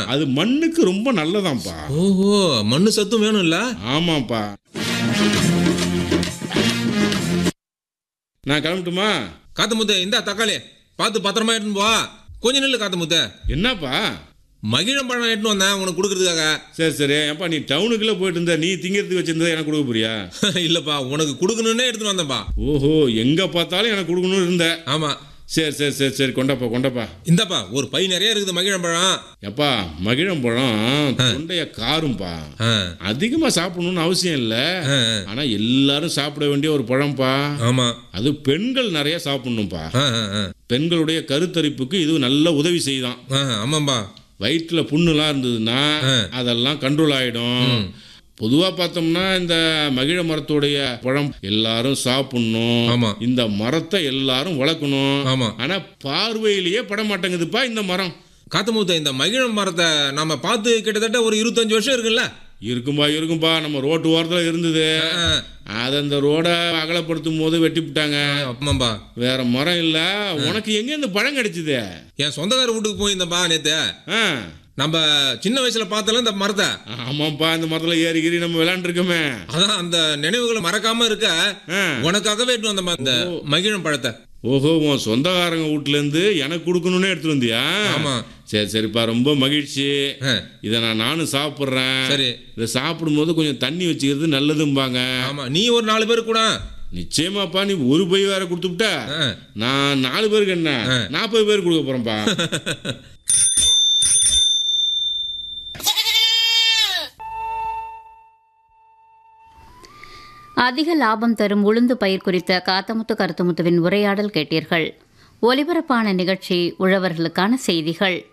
அது மண்ணுக்கு ரொம்ப நல்லதாம்ப்பா ஓஹோ மண்ணு சத்தும் வேணும்ல ஆமாப்பா நான் கிளம்பட்டுமா காத்து முத்த இந்தா தக்காளி பார்த்து பத்திரமா எடுத்துன்னு போ கொஞ்ச நில்லு காத்து முத்த என்னப்பா மகிழம் பழம் எடுத்துன்னு வந்தேன் உனக்கு கொடுக்கறதுக்காக சரி சரி ஏப்பா நீ டவுனுக்குள்ள போயிட்டு இருந்த நீ திங்கிறதுக்கு வச்சிருந்தா எனக்கு கொடுக்க போறியா இல்லப்பா உனக்கு கொடுக்கணுன்னே எடுத்துன்னு வந்தேன்ப்பா ஓஹோ எங்க பார்த்தாலும் எனக்கு கொடுக்கணும்னு இருந்த ஆமா சரி சரி சரி சரி கொண்டாப்பா கொண்டாப்பா இந்தாப்பா ஒரு பை நிறைய இருக்குது மகிழம் பழம் எப்பா மகிழம்பழம் தொண்டைய காரும்பா ஆ, அதிகமா சாப்பிடணும்னு அவசியம் இல்ல ஆ, ஆ. ஆனா எல்லாரும் சாப்பிட வேண்டிய ஒரு பழம்பா ஆமா அது பெண்கள் நிறைய சாப்பிடணும்ப்பா ஆ, ஆ, ஆ. பெண்களுடைய கருத்தரிப்புக்கு இது நல்ல உதவி செய்தான் ஆ, ஆமாம்பா வயிற்றுல புண்ணுலாம் இருந்ததுன்னா அதெல்லாம் கண்ட்ரோல் ஆயிடும் பொதுவா பார்த்தோம்னா இந்த மகிழ மரத்துடைய பழம் எல்லாரும் சாப்பிடணும் ஆமா. இந்த மரத்தை எல்லாரும் வளர்க்கணும் ஆமா ஆனா பார்வையிலேயே பட மாட்டேங்குதுப்பா இந்த மரம் காத்து முத்த இந்த மகிழம் மரத்தை நம்ம பார்த்து கிட்டத்தட்ட ஒரு இருபத்தஞ்சு வருஷம் இருக்குல்ல இருக்கும்பா இருக்கும்பா நம்ம ரோட்டு ஓரத்தில் இருந்தது ஆ, அதை அந்த ரோடை அகலப்படுத்தும் போது வெட்டி விட்டாங்க ஆமாம்பா வேற மரம் இல்ல உனக்கு எங்க இந்த பழம் கிடைச்சது என் சொந்தக்கார வீட்டுக்கு போயிருந்தேன்பா நேத்து ஆ நம்ம சின்ன வயசுல பார்த்தல இந்த மரத்தை ஆமாப்பா இந்த மரத்துல ஏறி கீறி நம்ம விளையாண்டுருக்கோமே அதான் அந்த நினைவுகளை மறக்காம இருக்க ஆ. உனக்காகவே எடுத்து வந்தேன் இந்த மகிழம் பழத்தை ஓஹோ உன் சொந்தக்காரங்க வீட்ல இருந்து எனக்கு கொடுக்கணும்னு எடுத்துட்டு வந்தியா ஆமா. சரி சரிப்பா ரொம்ப மகிழ்ச்சி ஆ, இதை நான் நானும் சாப்பிட்றேன் சரி இதை சாப்பிடும்போது கொஞ்சம் தண்ணி வச்சுக்கிறது நல்லதும்பாங்க ஆமா நீ ஒரு நாலு பேர் கூட நிச்சயமாப்பா நீ ஒரு பை வேற கொடுத்துவிட்ட ஆ. நான் நாலு பேருக்கு என்ன நாற்பது பேர் கொடுக்க போறேன்ப்பா அதிக லாபம் தரும் உளுந்து பயிர் குறித்த காத்தமுத்து கருத்துமுத்துவின் உரையாடல் கேட்டீர்கள் ஒலிபரப்பான நிகழ்ச்சி உழவர்களுக்கான செய்திகள்